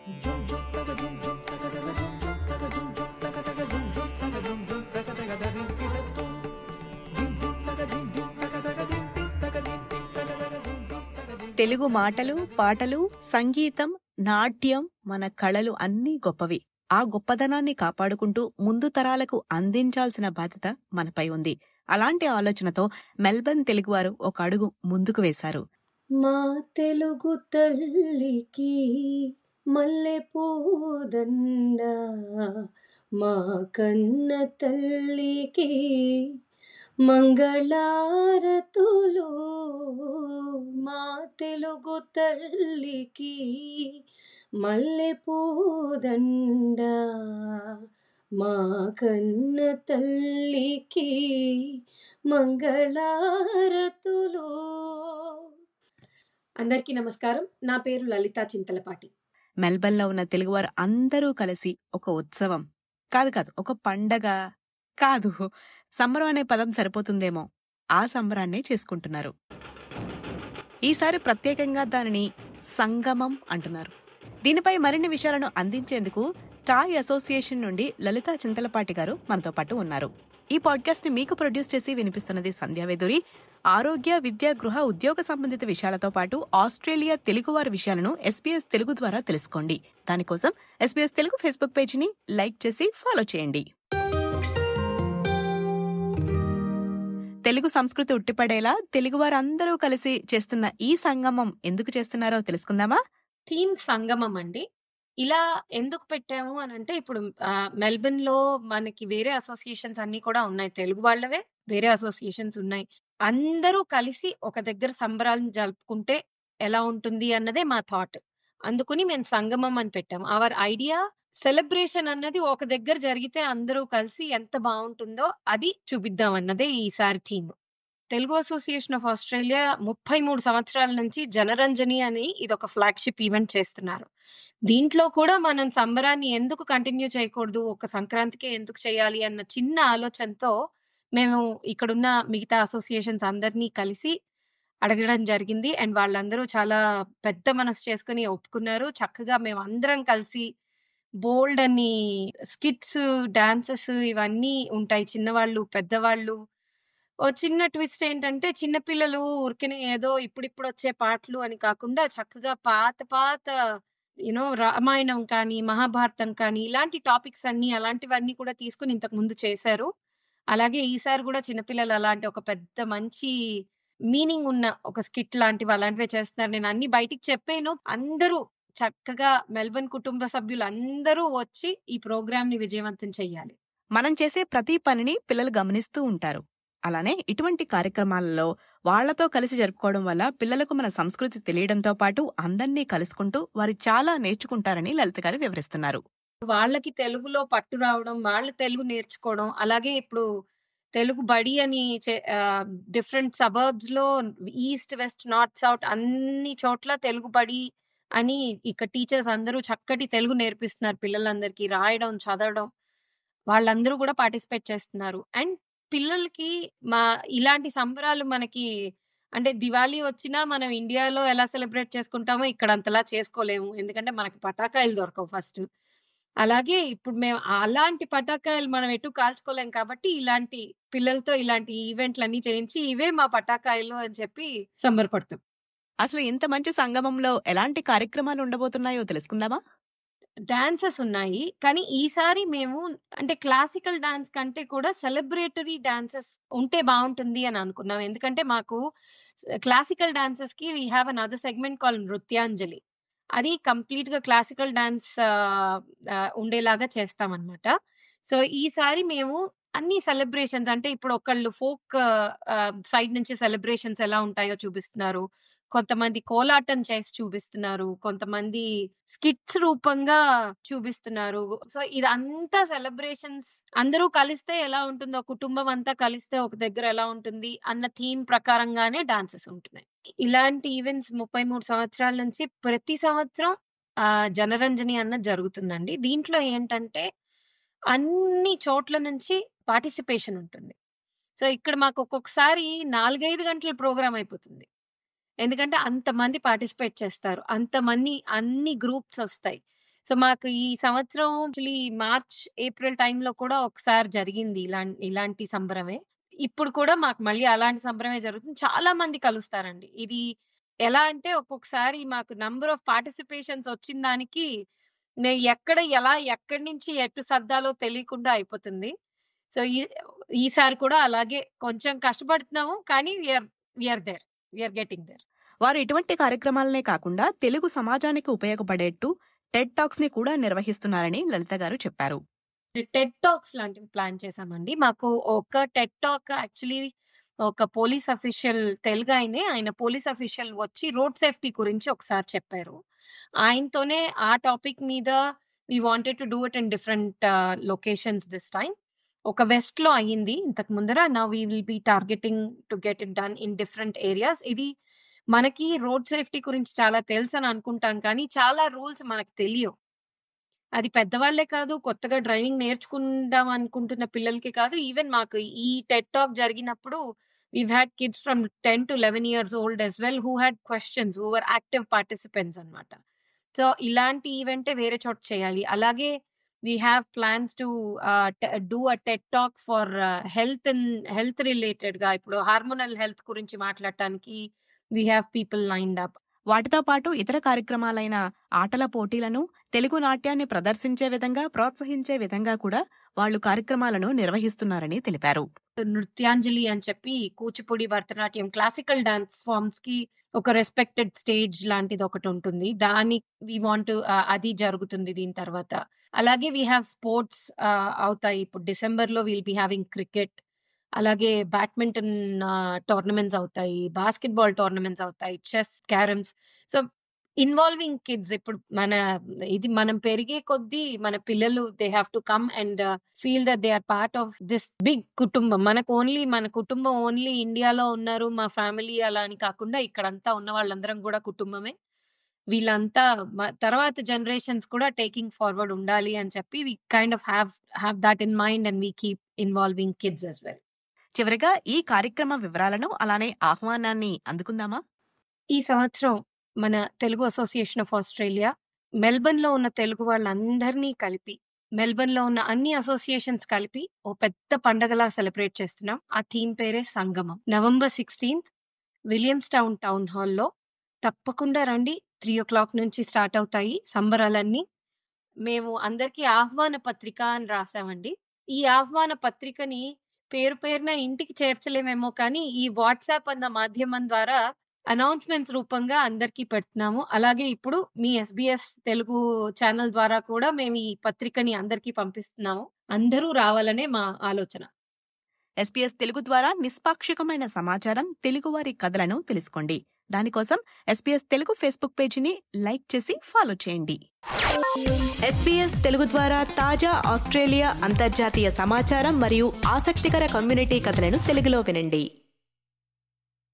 తెలుగు మాటలు పాటలు సంగీతం నాట్యం మన కళలు అన్నీ గొప్పవి ఆ గొప్పదనాన్ని కాపాడుకుంటూ ముందు తరాలకు అందించాల్సిన బాధ్యత మనపై ఉంది అలాంటి ఆలోచనతో మెల్బర్న్ తెలుగువారు ఒక అడుగు ముందుకు వేశారు మా తెలుగు తల్లికి మల్లె పూదండ మా కన్న తల్లికి మంగళారతులు మా తెలుగు తల్లికి మల్లె పూదండ మా కన్న తల్లికి మంగళారతులు అందరికీ నమస్కారం నా పేరు లలిత చింతలపాటి మెల్బర్న్లో ఉన్న తెలుగువారు అందరూ కలిసి ఒక ఉత్సవం కాదు కాదు ఒక పండగ కాదు సంబరం అనే పదం సరిపోతుందేమో ఆ సంబరాన్ని చేసుకుంటున్నారు ఈసారి ప్రత్యేకంగా దానిని సంగమం అంటున్నారు దీనిపై మరిన్ని విషయాలను అందించేందుకు టాయ్ అసోసియేషన్ నుండి లలిత చింతలపాటి గారు మనతో పాటు ఉన్నారు ఈ పాడ్కాస్ట్ ని మీకు ప్రొడ్యూస్ చేసి వినిపిస్తున్నది సంధ్యావేదురి ఆరోగ్య విద్య గృహ ఉద్యోగ సంబంధిత విషయాలతో పాటు ఆస్ట్రేలియా తెలుగువారి విషయాలను ఎస్పీఎస్ తెలుగు ద్వారా తెలుసుకోండి దానికోసం ఎస్పీఎస్ తెలుగు ఫేస్బుక్ పేజీని లైక్ చేసి ఫాలో చేయండి తెలుగు సంస్కృతి ఉట్టిపడేలా తెలుగువారందరూ కలిసి చేస్తున్న ఈ సంగమం ఎందుకు చేస్తున్నారో తెలుసుకుందామా థీమ్ సంగమం అండి ఇలా ఎందుకు పెట్టాము అని అంటే ఇప్పుడు ఆ, మెల్బర్న్ లో మనకి వేరే అసోసియేషన్స్ అన్ని కూడా ఉన్నాయి తెలుగు వాళ్ళవే వేరే అసోసియేషన్స్ ఉన్నాయి అందరూ కలిసి ఒక దగ్గర సంబరాలను జరుపుకుంటే ఎలా ఉంటుంది అన్నదే మా థాట్ అందుకుని మేము సంగమం అని పెట్టాం అవర్ ఐడియా సెలబ్రేషన్ అన్నది ఒక దగ్గర జరిగితే అందరూ కలిసి ఎంత బాగుంటుందో అది చూపిద్దాం అన్నదే ఈసారి theme Telugu association of Australia ముప్పై మూడు సంవత్సరాల నుంచి జనరంజని అని ఇది ఒక ఫ్లాగ్షిప్ ఈవెంట్ చేస్తున్నారు దీంట్లో కూడా మనం సంబరాన్ని ఎందుకు కంటిన్యూ చేయకూడదు ఒక సంక్రాంతికే ఎందుకు చేయాలి అన్న చిన్న ఆలోచనతో మేము ఇక్కడున్న మిగతా అసోసియేషన్స్ అందరినీ కలిసి అడగడం జరిగింది అండ్ వాళ్ళందరూ చాలా పెద్ద మనసు చేసుకుని ఒప్పుకున్నారు చక్కగా మేము అందరం కలిసి బోల్డ్ అని స్కిట్స్ డాన్సెస్ ఇవన్నీ ఉంటాయి చిన్నవాళ్ళు పెద్దవాళ్ళు ఓ చిన్న ట్విస్ట్ ఏంటంటే చిన్నపిల్లలు ఊరికనే ఏదో ఇప్పుడిప్పుడు వచ్చే పాటలు అని కాకుండా చక్కగా పాత పాత యూనో రామాయణం కానీ మహాభారతం కానీ ఇలాంటి టాపిక్స్ అన్ని అలాంటివన్నీ కూడా తీసుకుని ఇంతకు ముందు చేశారు అలాగే ఈసారి కూడా చిన్నపిల్లలు అలాంటి ఒక పెద్ద మంచి మీనింగ్ ఉన్న ఒక స్కిట్ లాంటివి అలాంటివే చేస్తున్నారు నేను అన్ని బయటికి చెప్పాను అందరూ చక్కగా మెల్బర్న్ కుటుంబ సభ్యులు అందరూ వచ్చి ఈ ప్రోగ్రామ్ ని విజయవంతం చెయ్యాలి మనం చేసే ప్రతి పనిని పిల్లలు గమనిస్తూ ఉంటారు అలానే ఇటువంటి కార్యక్రమాలలో వాళ్లతో కలిసి జరుపుకోవడం వల్ల పిల్లలకు మన సంస్కృతి తెలియడంతో పాటు అందర్నీ కలుసుకుంటూ వారు చాలా నేర్చుకుంటారని లలిత గారు వివరిస్తున్నారు వాళ్ళకి తెలుగులో పట్టు రావడం వాళ్ళు తెలుగు నేర్చుకోవడం అలాగే ఇప్పుడు తెలుగు బడి అని డిఫరెంట్ సబర్బ్స్ లో ఈస్ట్ వెస్ట్ నార్త్ సౌత్ అన్ని చోట్ల తెలుగు బడి అని ఇక్కడ టీచర్స్ అందరూ చక్కటి తెలుగు నేర్పిస్తున్నారు పిల్లలందరికీ రాయడం చదవడం వాళ్ళందరూ కూడా పార్టిసిపేట్ చేస్తున్నారు అండ్ పిల్లలకి మా ఇలాంటి సంబరాలు మనకి అంటే దివాళీ వచ్చినా మనం ఇండియాలో ఎలా సెలబ్రేట్ చేసుకుంటామో ఇక్కడ అంతలా చేసుకోలేము ఎందుకంటే మనకి పటాకాయలు దొరకవు ఫస్ట్ అలాగే ఇప్పుడు మేము అలాంటి పటాకాయలు మనం ఎటు కాల్చుకోలేం కాబట్టి ఇలాంటి పిల్లలతో ఇలాంటి ఈవెంట్లన్నీ చేయించి ఇవే మా పటాకాయలు అని చెప్పి సంబరపడతాం అసలు ఇంత మంచి సంగమంలో ఎలాంటి కార్యక్రమాలు ఉండబోతున్నాయో తెలుసుకుందామా డాన్సెస్ ఉన్నాయి కానీ ఈసారి మేము అంటే క్లాసికల్ డాన్స్ కంటే కూడా సెలబ్రేటరీ డాన్సెస్ ఉంటే బాగుంటుంది అని అనుకున్నాం ఎందుకంటే మాకు క్లాసికల్ డాన్సెస్ కి we have another segment call Nrityanjali అది కంప్లీట్ గా క్లాసికల్ డాన్స్ ఉండేలాగా చేస్తామన్నమాట సో ఈసారి మేము అన్ని సెలబ్రేషన్స్ అంటే ఇప్పుడు ఒకళ్ళు ఫోక్ సైడ్ నుంచి సెలబ్రేషన్స్ ఎలా ఉంటాయో చూపిస్తున్నారు కొంతమంది కోలాటం చేసి చూపిస్తున్నారు కొంతమంది స్కిట్స్ రూపంగా చూపిస్తున్నారు సో ఇదంతా సెలబ్రేషన్స్ అందరూ కలిస్తే ఎలా ఉంటుందో కుటుంబం అంతా కలిస్తే ఒక దగ్గర ఎలా ఉంటుంది అన్న థీమ్ ప్రకారంగానే డాన్సెస్ ఉంటున్నాయి ఇలాంటి ఈవెంట్స్ ముప్పై మూడు సంవత్సరాల నుంచి ప్రతి సంవత్సరం ఆ జనరంజని అన్న జరుగుతుందండి దీంట్లో ఏంటంటే అన్ని చోట్ల నుంచి పార్టిసిపేషన్ ఉంటుంది సో ఇక్కడ మాకు ఒక్కొక్కసారి నాలుగైదు గంటల ప్రోగ్రామ్ అయిపోతుంది ఎందుకంటే అంతమంది పార్టిసిపేట్ చేస్తారు అంతమంది అన్ని గ్రూప్స్ వస్తాయి సో మాకు ఈ సంవత్సరం యాక్చువల్లీ మార్చ్ ఏప్రిల్ టైంలో కూడా ఒకసారి జరిగింది ఇలా ఇలాంటి సంబరమే ఇప్పుడు కూడా మాకు మళ్ళీ అలాంటి సంబరమే జరుగుతుంది చాలా మంది కలుస్తారండి ఇది ఎలా అంటే ఒక్కొక్కసారి మాకు నంబర్ ఆఫ్ పార్టిసిపేషన్స్ వచ్చిన దానికి నేను ఎక్కడ ఎలా ఎక్కడి నుంచి ఎటు సర్దాలో తెలియకుండా అయిపోతుంది సో ఈ ఈసారి కూడా అలాగే కొంచెం కష్టపడుతున్నాము కానీ we're we're there we're getting there వారు ఇటువంటి కార్యక్రమాలనే కాకుండా తెలుగు సమాజానికి ఉపయోగపడేట్టు టెడ్ టాక్స్ ని కూడా నిర్వహిస్తున్నారని లలిత గారు చెప్పారు టెడ్ టాక్స్ లాంటివి ప్లాన్ చేశామండి మాకు ఒక టెడ్ టాక్ యాక్చువల్లీ ఒక పోలీస్ అఫీషియల్ తెలుగు ఆయనే ఆయన పోలీస్ అఫీషియల్ వచ్చి రోడ్ సేఫ్టీ గురించి ఒకసారి చెప్పారు ఆయనతోనే ఆ టాపిక్ మీద we wanted to do it in different locations this time ఒక వెస్ట్ లో అయ్యింది ఇంతకు ముందర నా we will be targeting to get it done in different areas ఇది మనకి రోడ్ సేఫ్టీ గురించి చాలా తెలుసు అని అనుకుంటాం కానీ చాలా రూల్స్ మనకు తెలియవు అది పెద్దవాళ్లే కాదు కొత్తగా డ్రైవింగ్ నేర్చుకుందాం అనుకుంటున్న పిల్లలకి కాదు ఈవెన్ మాకు ఈ టెట్ టాక్ జరిగినప్పుడు we've had kids from 10 to 11 years old as well who had questions who were active participants అన్నమాట సో ఇలాంటి ఈవెంటే వేరే చోట చేయాలి అలాగే we have plans to do a TED talk for health health related గా ఇప్పుడు హార్మోనల్ హెల్త్ గురించి మాట్లాడటానికి we have people lined up వాటితో పాటు ఇతర కార్యక్రమాలైన ఆటల పోటీలను తెలుగు నాట్యాన్ని ప్రదర్శించే విధంగా ప్రోత్సహించే విధంగా కూడా వాళ్లు కార్యక్రమాలను నిర్వహిస్తున్నారని తెలిపారు నృత్యాంజలి అని చెప్పి Kuchipudi Bharatanatyam classical dance forms కి ఒక రెస్పెక్టెడ్ స్టేజ్ లాంటిది ఒకటి ఉంటుంది దాని వి వాంట్ అది జరుగుతుంది దీని తర్వాత అలాగే వీ హ్యావ్ స్పోర్ట్స్ అవుతాయి ఇప్పుడు డిసెంబర్ లో విల్ బి హ్యావింగ్ క్రికెట్ అలాగే బ్యాడ్మింటన్ టోర్నమెంట్స్ అవుతాయి బాస్కెట్ బాల్ టోర్నమెంట్స్ అవుతాయి chess carroms so involving kids ఇప్పుడు మన ఇది మనం పెరిగే కొద్దీ మన పిల్లలు they have to come and feel that they are part of this big కుటుంబం మనకు ఓన్లీ మన కుటుంబం ఓన్లీ ఇండియాలో ఉన్నారు మా ఫ్యామిలీ అలా అని కాకుండా ఇక్కడంతా ఉన్న వాళ్ళందరం కూడా కుటుంబమే వీళ్ళంతా తర్వాత జనరేషన్స్ కూడా టేకింగ్ ఫార్వర్డ్ ఉండాలి అని చెప్పి we kind of have have that in mind and we keep involving kids as well చివరిగా ఈ కార్యక్రమ వివరాలను అలానే ఆహ్వానాన్ని అందుకుందామా ఈ సంవత్సరం మన Telugu association of Australia Melbourne లో ఉన్న తెలుగు వాళ్ళందరినీ కలిపి మెల్బర్న్ లో ఉన్న అన్ని అసోసియేషన్స్ కలిపి ఓ పెద్ద పండగలా సెలబ్రేట్ చేస్తున్నాం ఆ థీమ్ పేరే Sangamam November sixteenth Williams town town హాల్లో తప్పకుండా రండి త్రీ ఓ క్లాక్ నుంచి స్టార్ట్ అవుతాయి సంబరాలన్నీ మేము అందరికీ ఆహ్వాన పత్రిక అని రాసామండి ఈ ఆహ్వాన పత్రికని పేరు పేరున ఇంటికి చేర్చలేమేమో కానీ ఈ వాట్సాప్ అన్న మాధ్యమం ద్వారా అనౌన్స్మెంట్స్ రూపంగా అందరికీ పెడుతున్నాము అలాగే ఇప్పుడు మీ ఎస్బీఎస్ తెలుగు ఛానల్ ద్వారా కూడా మేము ఈ పత్రికని అందరికీ పంపిస్తున్నాము అందరూ రావాలనే మా ఆలోచన ఎస్పీఎస్ తెలుగు ద్వారా నిష్పాక్షికమైన సమాచారం తెలుగువారి కథలను తెలుసుకోండి దానికోసం ఎస్పీఎస్ తెలుగు ఫేస్బుక్ పేజీని లైక్ చేసి ఫాలో చేయండి ఎస్పీఎస్ తెలుగు ద్వారా తాజా ఆస్ట్రేలియా అంతర్జాతీయ సమాచారం మరియు ఆసక్తికర కమ్యూనిటీ కథలను తెలుగులో వినండి